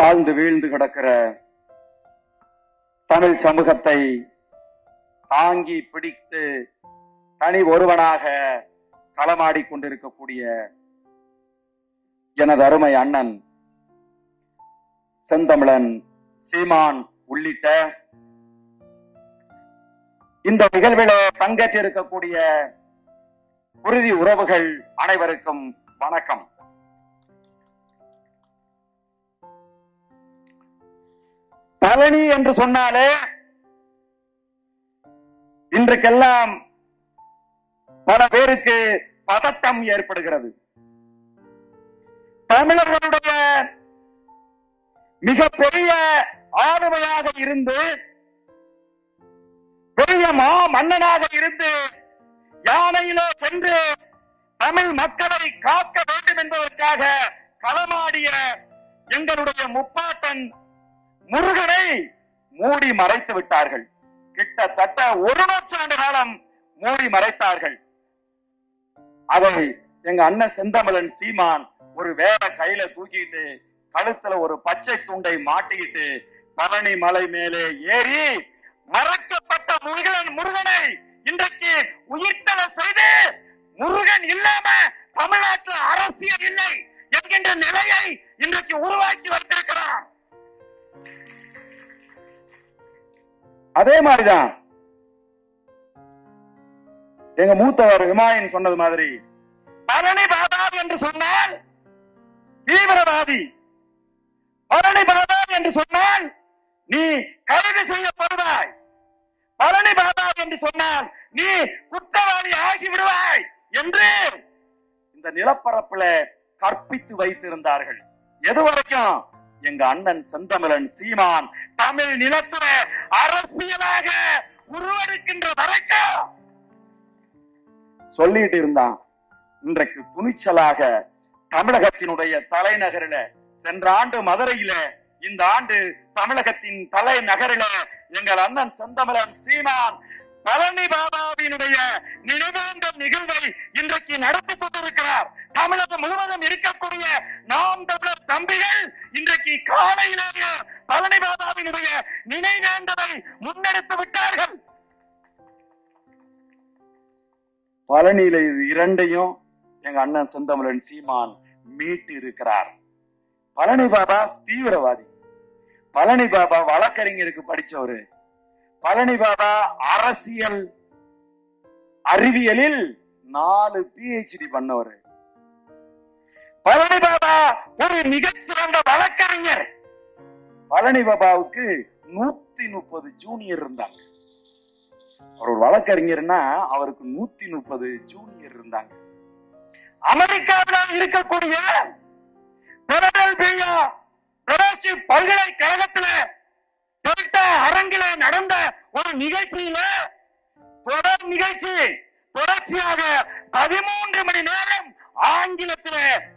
தாழ்ந்து வீழ்ந்து கிடக்கிற தமிழ் சமூகத்தை தாங்கி பிடித்து தனி ஒருவனாக களமாடிக் கொண்டிருக்கக்கூடிய எனது அருமை அண்ணன் செந்தமிழன் சீமான் உள்ளிட்ட இந்த நிகழ்வில பங்கேற்றிருக்கக்கூடிய உறுதி உறவுகள் அனைவருக்கும் வணக்கம் பழனி என்று சொன்னாலே இன்றைக்கெல்லாம் பல பேருக்கு பதட்டம் ஏற்படுகிறது தமிழர்களுடைய மிகப்பெரிய ஆளுமையாக இருந்து பெரிய மா மன்னனாக இருந்து யானையிலே சென்று தமிழ் மக்களை காக்க வேண்டும் என்பதற்காக களமாடிய எங்களுடைய முப்பாட்டன் முருகனை மூடி மறைத்து விட்டார்கள் கிட்டத்தட்ட ஒரு நூற்றாண்டு காலம் மூடி மறைத்தார்கள் அதை எங்க அண்ணன் செந்தமிழன் சீமான் ஒரு வேற கையில தூக்கிட்டு கழுத்துல ஒரு பச்சை துண்டை மாட்டிக்கிட்டு பழனி மலை மேலே ஏறி மறைக்கப்பட்ட முருகன் முருகனை இன்றைக்கு உயிர்த்தல செய்து முருகன் இல்லாம தமிழ்நாட்டில் அரசியல் இல்லை என்கின்ற நிலையை இன்றைக்கு உருவாக்கி வைத்திருக்கிறான் அதே மாதிரிதான் எங்க மூத்தவர் விமாயன் சொன்னது மாதிரி பழனி பாபா என்று சொன்னால் தீவிரவாதி பழனி பாபா என்று சொன்னால் நீ கைது செய்யப்படுவாய் பழனி பாபா என்று சொன்னால் நீ குற்றவாளி ஆகி விடுவாய் என்று இந்த நிலப்பரப்புல கற்பித்து வைத்திருந்தார்கள் எது வரைக்கும் எங்க அண்ணன் செந்தமிழன் சீமான் தமிழ் நிலத்துல அரசியலாக உருவெடுக்கின்ற வரைக்கும் சொல்லிட்டு இருந்தான் இன்றைக்கு துணிச்சலாக தமிழகத்தினுடைய தலைநகரில சென்ற ஆண்டு மதுரையில இந்த ஆண்டு தமிழகத்தின் தலைநகரில எங்கள் அண்ணன் செந்தமிழன் சீமான் பழனி பாபாவினுடைய நினைவேந்த நிகழ்வை இன்றைக்கு நடத்தி கொண்டிருக்கிறார் தமிழகம் முழுவதும் இருக்கக்கூடிய நாம் தமிழர் தம்பிகள் இன்றைக்கு காலையிலேயே பழனி பாபாவினுடைய நினைவேந்ததை முன்னெடுத்து விட்டார்கள் பழனியில இது இரண்டையும் எங்க அண்ணன் செந்தமிழன் சீமான் மீட்டு இருக்கிறார் பழனி பாபா தீவிரவாதி பழனி பாபா வழக்கறிஞருக்கு படிச்சவரு பழனி பாபா அரசியல் அறிவியலில் நாலு பிஹெச்டி பண்ணவரு பழனி பாபா ஒரு மிகச்சிறந்த வழக்கறிஞர் பழனி பாபாவுக்கு நூத்தி முப்பது ஜூனியர் இருந்தாங்க அவர் ஒரு வழக்கறிஞர்னா அவருக்கு நூத்தி முப்பது ஜூனியர் இருந்தாங்க அமெரிக்காவில் இருக்கக்கூடிய பிலடெல்பியா பிரதேசி பல்கலைக்கழகத்துல பெருட்ட அரங்கில நடந்த ஒரு நிகழ்ச்சியில தொடர் நிகழ்ச்சி தொடர்ச்சியாக பதிமூன்று மணி நேரம் ஆங்கிலத்தில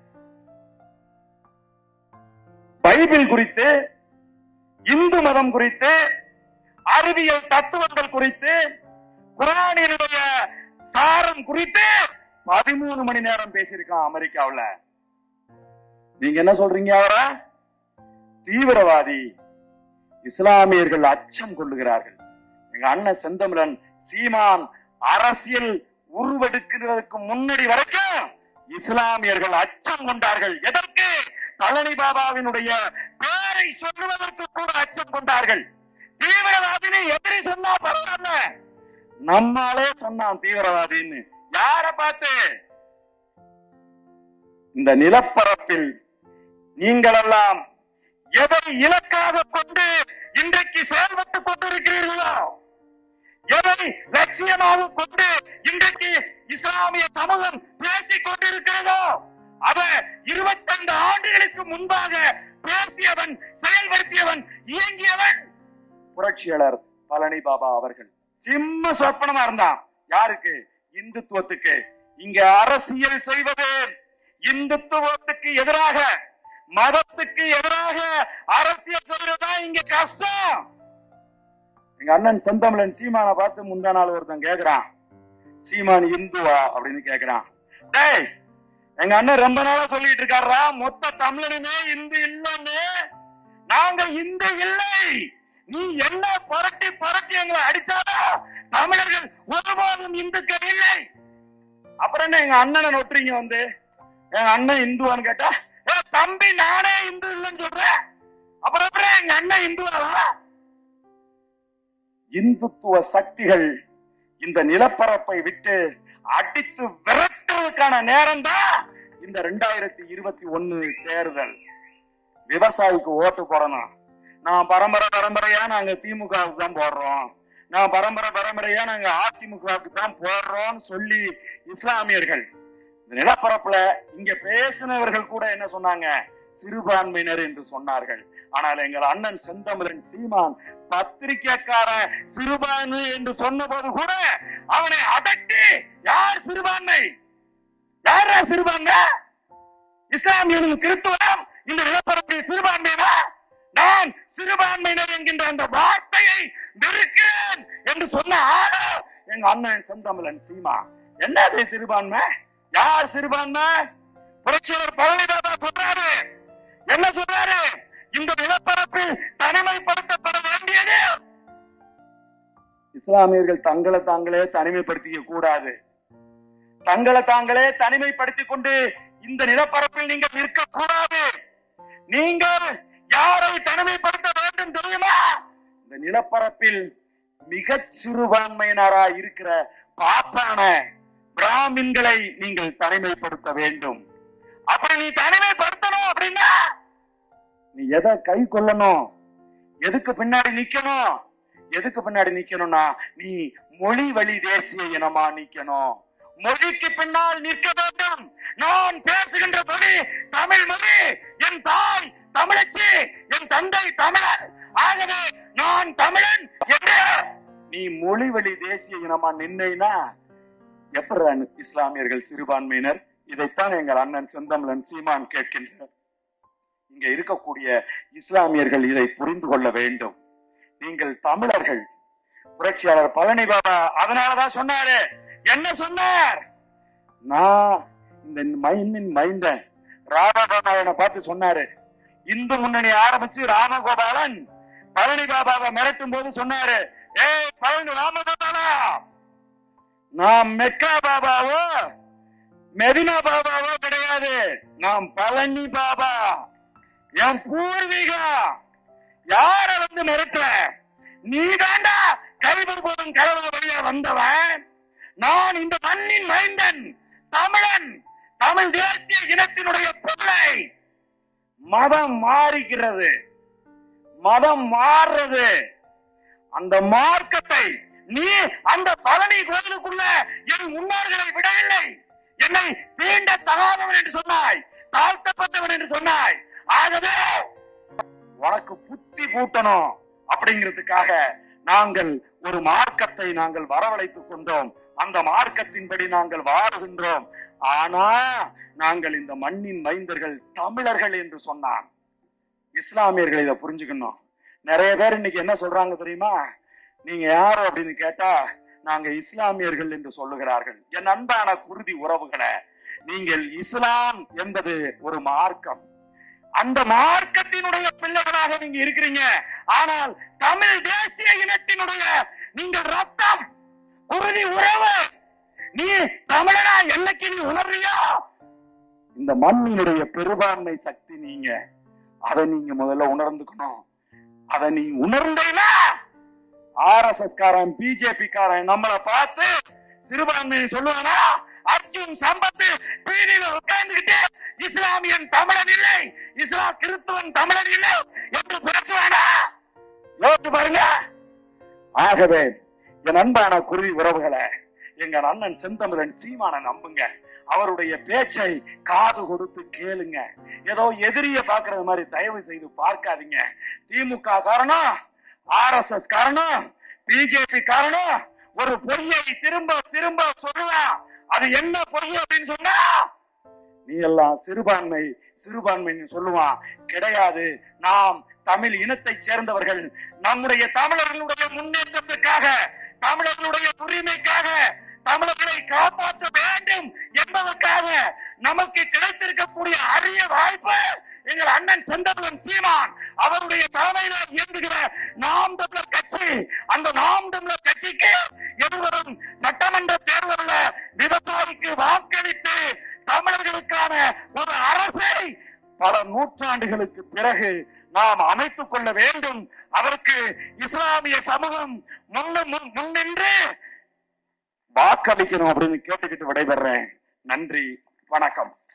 பைபிள் குறித்து இந்து மதம் குறித்து அறிவியல் தத்துவங்கள் குறித்து குரானினுடைய சாரம் குறித்து பதிமூணு மணி நேரம் பேசியிருக்கான் அமெரிக்காவுல நீங்க என்ன சொல்றீங்க அவரை தீவிரவாதி இஸ்லாமியர்கள் அச்சம் கொள்ளுகிறார்கள் எங்க அண்ணன் செந்தமிழன் சீமான் அரசியல் உருவெடுக்கிறதுக்கு முன்னாடி வரைக்கும் இஸ்லாமியர்கள் அச்சம் கொண்டார்கள் எதற்கு பழனி பாபாவினுடைய பேரை சொல்லுவதற்கு கூட அச்சம் கொண்டார்கள் தீவிரவாதின்னு எதிரி சொன்னா பரவாயில்ல நம்மாலே சொன்னான் தீவிரவாதின்னு யார பார்த்து இந்த நிலப்பரப்பில் நீங்களெல்லாம் எதை இலக்காக கொண்டு இன்றைக்கு செயல்பட்டுக் கொண்டிருக்கிறீர்களோ எதை லட்சியமாக கொண்டு இன்றைக்கு இஸ்லாமிய சமூகம் பேசிக் கொண்டிருக்கிறதோ அவ இருபத்தைந்து ஆண்டுகளுக்கு முன்பாக பேசியவன் செயல்படுத்தியவன் இயங்கியவன் புரட்சியாளர் பழனி பாபா அவர்கள் சிம்ம சொப்பனமா இருந்தான் யாருக்கு இந்துத்துவத்துக்கு இங்க அரசியல் செய்வது இந்துத்துவத்துக்கு எதிராக மதத்துக்கு எதிராக அரசியல் செய்வதுதான் இங்க கஷ்டம் எங்க அண்ணன் செந்தமிழன் சீமானை பார்த்து முந்தா நாள் ஒருத்தன் கேக்குறான் சீமான் இந்துவா அப்படின்னு கேக்குறான் டேய் எங்க அண்ணன் ரொம்ப நாளா சொல்லிட்டு இருக்காரா மொத்த தமிழனுமே இந்து இல்லன்னு நாங்க இந்து இல்லை நீ என்ன புரட்டி புரட்டி எங்களை அடிச்சாலும் தமிழர்கள் ஒருபோதும் இந்துக்கள் இல்லை அப்புறம் என்ன எங்க அண்ணனை நொட்டுறீங்க வந்து எங்க அண்ணன் இந்துவான்னு கேட்டா "ஏ, தம்பி நானே இந்து இல்லைன்னு சொல்றேன் அப்புறம் அப்புறம் எங்க அண்ணன் இந்துவாவா இந்துத்துவ சக்திகள் இந்த நிலப்பரப்பை விட்டு அடித்து விரட்டுவதற்கான நேரம் தான் இந்த ரெண்டாயிரத்தி இருபத்தி ஒன்னு தேர்தல் விவசாயிக்கு ஓட்டு போடணும் நான் பரம்பரை பரம்பரையா நாங்க திமுகவுக்கு தான் போடுறோம் நான் பரம்பரை பரம்பரையா நாங்க அதிமுகவுக்கு தான் போடுறோம்னு சொல்லி இஸ்லாமியர்கள் இந்த நிலப்பரப்புல இங்க பேசினவர்கள் கூட என்ன சொன்னாங்க சிறுபான்மையினர் என்று சொன்னார்கள் ஆனால் எங்கள் அண்ணன் செந்தமிழன் சீமான் பத்திரிக்கைக்காரன் சிறுபான்மை என்று சொன்னபோது கூட அவனை அதட்டி யார் சிறுபான்மை யாரா சிறுபான்மை இஸ்லாமியனும் கிறிஸ்துவம் இந்த நிலப்பரப்பில் சிறுபான்மையினா நான் சிறுபான்மையினர் என்கின்ற அந்த வார்த்தையை வெறுக்கிறேன் என்று சொன்ன ஆளு எங்க அண்ணன் செந்தமிழன் சீமா என்னது சிறுபான்மை யார் சிறுபான்மை புரட்சியாளர் பழனிதாதா சொல்றாரு என்ன சொல்றாரு இந்த நிலப்பரப்பில் தனிமைப்படுத்தப்பட வேண்டியது இஸ்லாமியர்கள் தங்களை தாங்களே தனிமைப்படுத்திக்க கூடாது தங்களை தாங்களே தனிமைப்படுத்திக் கொண்டு இந்த நிலப்பரப்பில் நீங்கள் நிற்க கூடாது நீங்கள் யாரை தனிமைப்படுத்த வேண்டும் தெரியுமா இந்த நிலப்பரப்பில் மிகச் சிறுபான்மையினராய் இருக்கிற பாப்பான பிராமின்களை நீங்கள் தனிமைப்படுத்த வேண்டும் அப்படி நீ தனிமைப்படுத்தணும் அப்படின்னா நீ எதை கை கொள்ளணும் எதுக்கு பின்னாடி நிக்கணும் எதுக்கு பின்னாடி நிக்கணும்னா நீ மொழி வழி தேசிய இனமா நிக்கணும் மொழிக்கு பின்னால் நிற்க வேண்டும் நான் பேசுகின்ற மொழி தமிழ் மொழி என் தாய் தமிழச்சி என் தந்தை தமிழர் ஆகவே நான் தமிழன் என்று நீ மொழி வழி தேசிய இனமா நின்னைனா எப்படி இஸ்லாமியர்கள் சிறுபான்மையினர் இதைத்தான் எங்கள் அண்ணன் செந்தமிழன் சீமான் கேட்கின்றார் இங்க இருக்கக்கூடிய இஸ்லாமியர்கள் இதை புரிந்து கொள்ள வேண்டும் நீங்கள் தமிழர்கள் புரட்சியாளர் பழனி பாபா அதனாலதான் சொன்னாரு என்ன சொன்னார் நான் இந்த மைந்தின் மைந்தன் ராமகோபாலனை பார்த்து சொன்னாரு இந்து முன்னணி ஆரம்பிச்சு ராமகோபாலன் பழனி பாபாவை மிரட்டும் போது சொன்னாரு ஏய் பழனி ராமகோபாலா நாம் மெக்கா பாபாவோ மெதினா பாபாவோ கிடையாது நாம் பழனி பாபா என் பூர்வீகா யார வந்து மிரட்டுற நீ தாண்டா கைவர் போதும் கலவர வழியா வந்தவன் நான் இந்த மண்ணின் மைந்தன் தமிழன் தமிழ் தேசிய இனத்தினுடைய பிள்ளை மதம் மாறுகிறது மதம் மாறுறது அந்த மார்க்கத்தை நீ அந்த பழனி கோவிலுக்குள்ள என் முன்னோர்களை விடவில்லை என்னை தீண்ட தகாதவன் என்று சொன்னாய் தாழ்த்தப்பட்டவன் என்று சொன்னாய் ஆகவே உனக்கு புத்தி பூட்டணும் அப்படிங்கிறதுக்காக நாங்கள் ஒரு மார்க்கத்தை நாங்கள் வரவழைத்துக் கொண்டோம் அந்த மார்க்கத்தின்படி நாங்கள் வாழுகின்றோம் ஆனா நாங்கள் இந்த மண்ணின் மைந்தர்கள் தமிழர்கள் என்று சொன்னான் இஸ்லாமியர்கள் இதை புரிஞ்சுக்கணும் நிறைய பேர் இன்னைக்கு என்ன சொல்றாங்க தெரியுமா நீங்க யாரு அப்படின்னு கேட்டா நாங்க இஸ்லாமியர்கள் என்று சொல்லுகிறார்கள் என் அன்பான குருதி உறவுகளை நீங்கள் இஸ்லாம் என்பது ஒரு மார்க்கம் அந்த மார்க்கத்தினுடைய பிள்ளைகளாக நீங்க இருக்கிறீங்க ஆனால் தமிழ் தேசிய இனத்தினுடைய நீங்கள் ரத்தம் குருதி உறவு நீ தமிழனா என்னைக்கு நீ உணர்றியோ இந்த மண்ணினுடைய பெரும்பான்மை சக்தி நீங்க அதை நீங்க முதல்ல உணர்ந்துக்கணும் அதை நீ உணர்ந்தேனா ஆர் எஸ் எஸ் காரன் பிஜேபி காரன் நம்மளை பார்த்து சிறுபான்மை சொல்லுவானா அர்ஜுன் சம்பத்து பீடியில உட்கார்ந்துகிட்டு இஸ்லாமியன் தமிழன் இல்லை இஸ்லாம் கிறிஸ்துவன் தமிழன் இல்லை என்று பேசுவானா யோசிச்சு பாருங்க ஆகவே என் அன்பான குருவி உறவுகளை எங்க அண்ணன் செந்தமிழன் சீமான நம்புங்க அவருடைய பேச்சை காது கொடுத்து கேளுங்க ஏதோ எதிரிய பாக்குறது மாதிரி தயவு செய்து பார்க்காதீங்க திமுக காரணம் ஆர் எஸ் எஸ் காரணம் பிஜேபி காரணம் ஒரு பொய்யை திரும்ப திரும்ப சொல்லுவான் அது என்ன பொய் அப்படின்னு சொன்னா நீ எல்லாம் சிறுபான்மை சிறுபான்மைன்னு சொல்லுவான் கிடையாது நாம் தமிழ் இனத்தை சேர்ந்தவர்கள் நம்முடைய தமிழர்களுடைய முன்னேற்றத்துக்காக தமிழர்களுடைய உரிமைக்காக தமிழர்களை காப்பாற்ற வேண்டும் என்பதற்காக நமக்கு கிடைத்திருக்கக்கூடிய அரிய வாய்ப்பு எங்கள் அண்ணன் செந்தமிழன் சீமான் அவருடைய தலைமையில இயங்குகிற நாம் தமிழர் கட்சி அந்த நாம் தமிழர் கட்சிக்கு எதிர்வரும் சட்டமன்ற தேர்தலில் விவசாயிக்கு வாக்களித்து தமிழர்களுக்கான ஒரு அரசை பல நூற்றாண்டுகளுக்கு பிறகு நாம் அமைத்துக் கொள்ள வேண்டும் அதற்கு இஸ்லாமிய சமூகம் முன்னு முன் முன்னின்று வாக்களிக்கணும் அப்படின்னு கேட்டுக்கிட்டு விடைபெறேன் நன்றி வணக்கம்